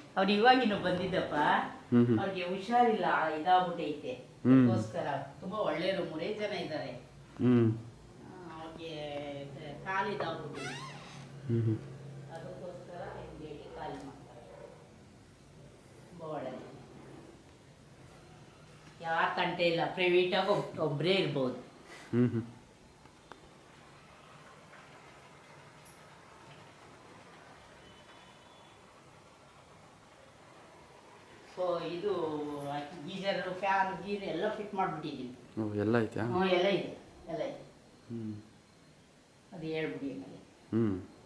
ಅವ್ರು ಇವಾಗಿನ ಬಂದಿದ್ದಪ್ಪ ಹ್ಮ್ ಹ್ಮ್ ಅವ್ರಿಗೆ ಹುಷಾರಿಲ್ಲ ಇದಾಗ್ಬಿಟ್ಟೈತೆ ಹ್ಮ್. ಅದಕ್ಕೋಸ್ಕರ ತುಂಬಾ ಒಳ್ಳೆಯವರು ಮೂರೇ ಜನ ಇದ್ದಾರೆ ಹ್ಞೂ ಅವ್ರಿಗೆ ಕಾಲು ಇದಾಗ್ಬಿಟ್ಟಿದೆ ಹ್ಞೂ ಹ್ಞೂ ಅದಕ್ಕೋಸ್ಕರ ಭೇಟಿ ಕಾಲ್ ಮಾಡ್ತಾರೆ ತುಂಬ ಒಳ್ಳೆಯದು ಯಾರ ತಂಟೆ ಇಲ್ಲ ಪ್ರೈವೇಟಾಗಿ ಒಬ್ ಒಬ್ಬರೇ ಇರ್ಬೋದು ಹ್ಞೂ ಹ್ಞೂ ಸೊ ಇದು ಗೀಜರ್ ಫ್ಯಾನ್ ಗೀರ್ ಎಲ್ಲ ಫಿಟ್ ಮಾಡಿಬಿಟ್ಟಿದ್ದೀನಿ ಓ ಎಲ್ಲ ಐತಾ ಹ್ಞೂ ಎಲ್ಲ ಇದೆ ಎಲ್ಲ ಇದೆ ಹ್ಞೂ ಅದು ಹೇಳ್ಬಿಡಿ ಆಮೇಲೆ ಹ್ಞೂ